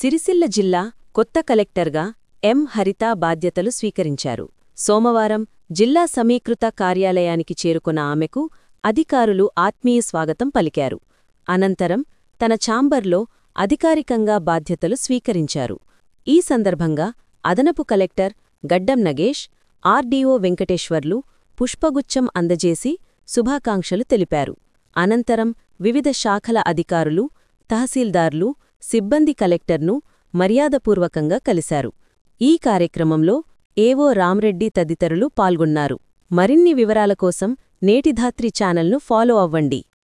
సిరిసిల్ల జిల్లా కొత్త కలెక్టర్గా ఎం హరిత బాధ్యతలు స్వీకరించారు సోమవారం జిల్లా సమీకృత కార్యాలయానికి చేరుకున్న ఆమెకు అధికారులు ఆత్మీయ స్వాగతం పలికారు అనంతరం తన ఛాంబర్లో అధికారికంగా బాధ్యతలు స్వీకరించారు ఈ సందర్భంగా అదనపు కలెక్టర్ గడ్డం నగేష్ ఆర్డీఓ వెంకటేశ్వర్లు పుష్పగుచ్చం అందజేసి శుభాకాంక్షలు తెలిపారు అనంతరం వివిధ శాఖల అధికారులు తహసీల్దార్లు సిబ్బంది కలెక్టర్ను మర్యాదపూర్వకంగా కలిశారు ఈ కార్యక్రమంలో ఏవో రామ్రెడ్డి తదితరులు పాల్గొన్నారు మరిన్ని వివరాల కోసం నేటిధాత్రి ఛానల్ను ఫాలో అవ్వండి